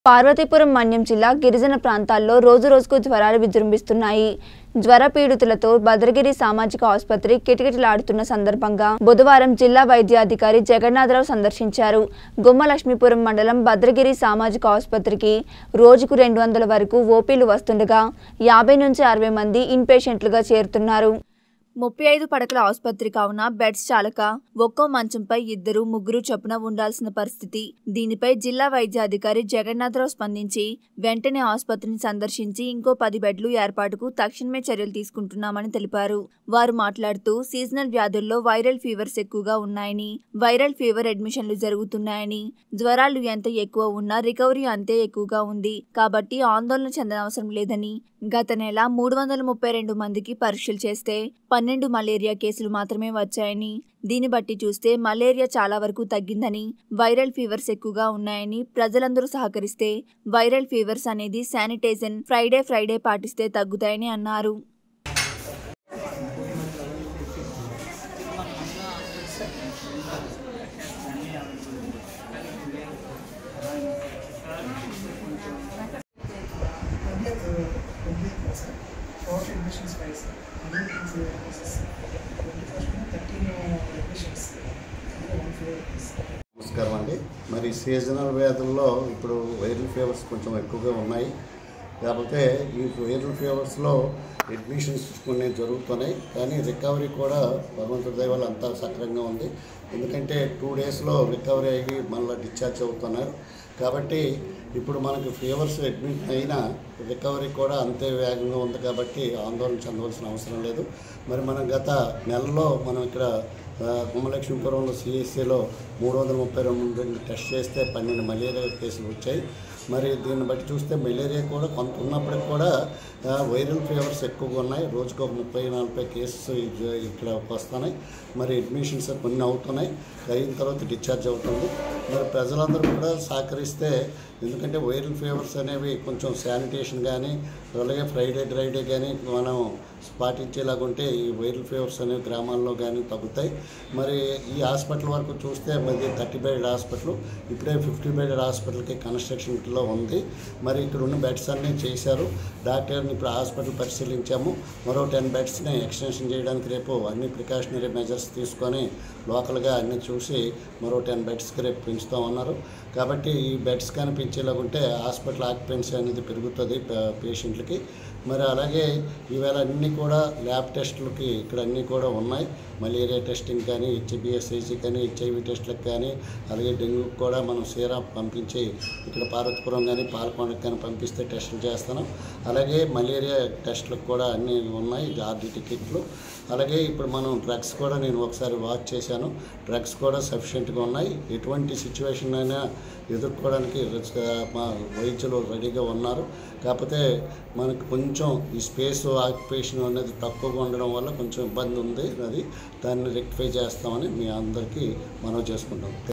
పార్వతీపురం మన్యం జిల్లా గిరిజన ప్రాంతాల్లో రోజు రోజుకు జ్వరాలు విజృంభిస్తున్నాయి జ్వర పీడితులతో భద్రగిరి సామాజిక ఆసుపత్రి కిటకిటలాడుతున్న సందర్భంగా బుధవారం జిల్లా వైద్యాధికారి జగన్నాథరావు సందర్శించారు గుమ్మలక్ష్మీపురం మండలం భద్రగిరి సామాజిక ఆసుపత్రికి రోజుకు రెండు వందల వరకు ఓపీలు వస్తుండగా యాభై నుంచి అరవై మంది ఇన్పేషెంట్లుగా చేరుతున్నారు ముప్పై ఐదు పడకల ఆసుపత్రి కావున బెడ్స్ చాలక ఒక్కో మంచంపై ఇద్దరు ముగ్గురు చొప్పున ఉండాల్సిన పరిస్థితి దీనిపై జిల్లా వైద్యాధికారి జగన్నాథరావు స్పందించి వెంటనే ఆసుపత్రిని సందర్శించి ఇంకో పది బెడ్లు ఏర్పాటుకు తక్షణమే చర్యలు తీసుకుంటున్నామని తెలిపారు వారు మాట్లాడుతూ సీజనల్ వ్యాధుల్లో వైరల్ ఫీవర్స్ ఎక్కువగా ఉన్నాయని వైరల్ ఫీవర్ అడ్మిషన్లు జరుగుతున్నాయని జ్వరాలు ఎంత ఎక్కువ ఉన్నా రికవరీ అంతే ఎక్కువగా ఉంది కాబట్టి ఆందోళన చెందనవసరం లేదని గత నెల మూడు వందల ముప్పై రెండు మందికి పరీక్షలు చేస్తే పన్నెండు మలేరియా కేసులు మాత్రమే వచ్చాయని దీన్ని బట్టి చూస్తే మలేరియా చాలా వరకు తగ్గిందని వైరల్ ఫీవర్స్ ఎక్కువగా ఉన్నాయని ప్రజలందరూ సహకరిస్తే వైరల్ ఫీవర్స్ అనేది శానిటైజన్ ఫ్రైడే ఫ్రైడే పాటిస్తే తగ్గుతాయని అన్నారు Four admissions wise, only is uh, twenty first thirteen uh, admissions, one floor is. నమస్కారం అండి మరి సీజనల్ వ్యాధుల్లో ఇప్పుడు వైరల్ ఫీవర్స్ కొంచెం ఎక్కువగా ఉన్నాయి కాకపోతే ఈ వైరల్ ఫీవర్స్లో అడ్మిషన్స్ కొన్ని జరుగుతున్నాయి కానీ రికవరీ కూడా భగవంతుడి దయ వల్ల అంతా సక్రంగా ఉంది ఎందుకంటే టూ డేస్లో రికవరీ అయ్యి మళ్ళీ డిశ్చార్జ్ అవుతున్నారు కాబట్టి ఇప్పుడు మనకి ఫీవర్స్ అడ్మిట్ అయినా రికవరీ కూడా అంతే వేగంగా ఉంది కాబట్టి ఆందోళన చెందవలసిన అవసరం లేదు మరి మనం గత నెలలో మనం ఇక్కడ ఆ, గుమ్మలక్ష్మీపురంలో సిఎస్సిలో మూడు వందల ముప్పై రెండు టెస్ట్ చేస్తే పన్నెండు మలేరియా కేసులు వచ్చాయి మరి దీన్ని బట్టి చూస్తే మలేరియా కూడా కొంత ఉన్నప్పటికి కూడా ఆ, వైరల్ ఫీవర్స్ ఎక్కువగా ఉన్నాయి రోజుకు ఒక ముప్పై నలభై కేసెస్ ఇ- ఇక్కడ వస్తున్నాయి మరి అడ్మిషన్స్ కొన్ని అవుతున్నాయి అయిన తర్వాత డిశ్చార్జ్ అవుతుంది మరి ప్రజలందరూ కూడా సహకరిస్తే ఎందుకంటే వైరల్ ఫీవర్స్ అనేవి కొంచెం శానిటేషన్ కానీ అలాగే ఫ్రైడే డ్రైడే కానీ మనం పాటించేలాగా ఉంటే ఈ వైరల్ ఫీవర్స్ అనేవి గ్రామాల్లో కానీ తగ్గుతాయి మరి ఈ హాస్పిటల్ వరకు చూస్తే మరి థర్టీ బెడ్ హాస్పిటల్ ఇప్పుడే ఫిఫ్టీ బెడ్ హాస్పిటల్కి కన్స్ట్రక్షన్లో ఉంది మరి ఇక్కడ ఉన్న బెడ్స్ అన్నీ చేశారు డాక్టర్ని ఇప్పుడు హాస్పిటల్ పరిశీలించాము మరో టెన్ బెడ్స్ని ఎక్స్టెన్షన్ చేయడానికి రేపు అన్ని ప్రికాషనరీ మెజర్స్ తీసుకొని లోకల్గా అన్ని చూసి మరో టెన్ బెడ్స్కి రేపు పెంచుతామన్నారు కాబట్టి ఈ బెడ్స్ కానీ పెంచేలాగుంటే హాస్పిటల్ ఆక్యుపెన్సీ అనేది పెరుగుతుంది పే- పేషెంట్లకి మరి అలాగే ఈవేళ అన్నీ కూడా ల్యాబ్ టెస్టులకి ఇక్కడ అన్నీ కూడా ఉన్నాయి మలేరియా టెస్టింగ్ కానీ హెచ్బిఎస్ఐసి కానీ హెచ్ఐవి టెస్టులకు కానీ అలాగే డెంగ్యూ కూడా మనం సీరా పంపించి ఇక్కడ పార్వతీపురం కానీ పాలకొండకు కానీ పంపిస్తే టెస్టులు చేస్తాను అలాగే మలేరియా టెస్టులకు కూడా అన్నీ ఉన్నాయి ఆర్డీ టికెట్లు అలాగే ఇప్పుడు మనం డ్రగ్స్ కూడా నేను ఒకసారి వాచ్ చేశాను డ్రగ్స్ కూడా సఫిషియెంట్గా ఉన్నాయి ఎటువంటి సిచ్యువేషన్ అయినా ఎదుర్కోవడానికి రిచ్- మా వైద్యులు రెడీగా ఉన్నారు కాకపోతే మనకు కొంచెం ఈ స్పేస్ ఆక్యుపేషన్ అనేది తక్కువగా ఉండడం వల్ల కొంచెం ఇబ్బంది ఉంది అది దాన్ని రెక్టిఫై చేస్తామని మీ అందరికీ మనం చేసుకుంటాం